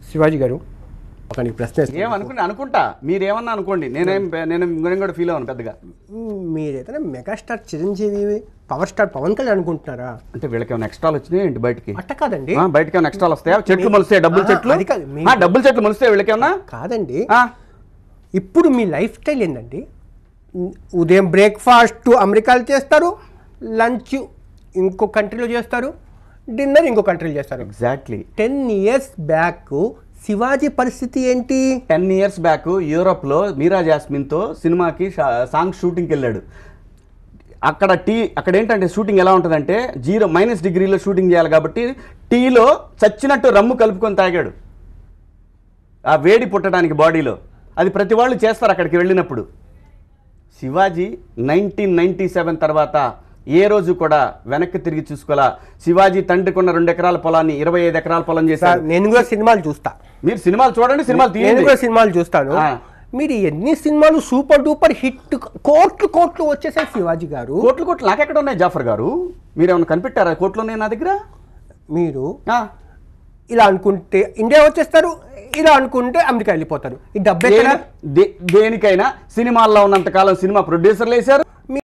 శివాజీ గారు ఒక నీకు ప్రశ్న వేస్తాను. ఏమనుకుని అనుకుంటా మీరేమన్నా అనుకోండి నేనేం నేను నేను కూడా ఫీల్ అవ్వను పెద్దగా మ్, మీరైతే megastar Chiranjeevi power star Pawan Kalyan అనుకుంటున్నారా అంటే వీళ్ళకి ఏమైనా ఎక్స్ట్రాలు వచ్చినాయి ఏంటి బయటికి అట్ట కాదండి ఆ, బయటకి ఏమైనా ఎక్స్ట్రాలు వస్తాయా చెట్లు మొలుస్తాయి డబ్బులు ఆ, చెట్లు అది కాదు, మీ- ఆ, డబ్బులు చెట్లు మొలుస్తాయి వీళ్ళకేమన్నా కాదండి ఆ, ఇప్పుడు మీ లైఫ్ స్టైల్ ఏంటండి ఉ- ఉదయం బ్రేక్ఫాస్ట్ అమెరికాలో చేస్తారు లంచ్ ఇంకో కంట్రీలో చేస్తారు డిన్నర్ ఇంకో కంట్రీలో చేస్తారు exactly ten years back Shivaji పరిస్థితి ఏంటి టెన్ ఇయర్స్ బ్యాక్ యూరోప్లో మీరా జాస్మిన్తో సినిమాకి షా- సాంగ్ షూటింగ్కి వెళ్ళాడు అక్కడ టీ అక్కడ ఏంటంటే షూటింగ్ ఎలా ఉంటుందంటే జీరో మైనస్ డిగ్రీలో షూటింగ్ చేయాలి కాబట్టి టీలో చచ్చినట్టు రమ్ము కలుపుకొని తాగాడు ఆ వేడి పుట్టడానికి బాడీలో అది ప్రతి వాళ్ళు చేస్తారు అక్కడికి వెళ్ళినప్పుడు శివాజీ నైన్టీన్ నైన్టీ సెవెన్ తర్వాత ఏ రోజు కూడా వెనక్కి తిరిగి చూసుకోవాలా శివాజీ తండ్రికున్న రెండు ఎకరాల పొలాన్ని ఇరవై ఐదు ఎకరాల పొలం సార్ చేశారు నేను కూడా సినిమాలు చూస్తా మీరు సినిమాలు చూడండి సినిమాలు నేను తీయండి కూడా సినిమాలు చూస్తాను ఆ. మీరు ఎన్ని సినిమాలు సూపర్ డూపర్ హిట్ కోట్లు కోట్లు వచ్చేసాయి శివాజీ గారు కోట్లు కోట్లు నాకెక్కడ ఉన్నాయి జాఫర్ గారు మీరు ఏమైనా కనిపెట్టారా కోట్లు ఉన్నాయి నా దగ్గర మీరు ఆ, ఇలా అనుకుంటే ఇండియా వచ్చేస్తారు ఇలా అనుకుంటే అమెరికా వెళ్ళిపోతారు ఈ డబ్బు ఎక్కడ దేని- దే- దేనికైనా సినిమాల్లో ఉన్నంత కాలం సినిమా ప్రొడ్యూసర్లు వేశారు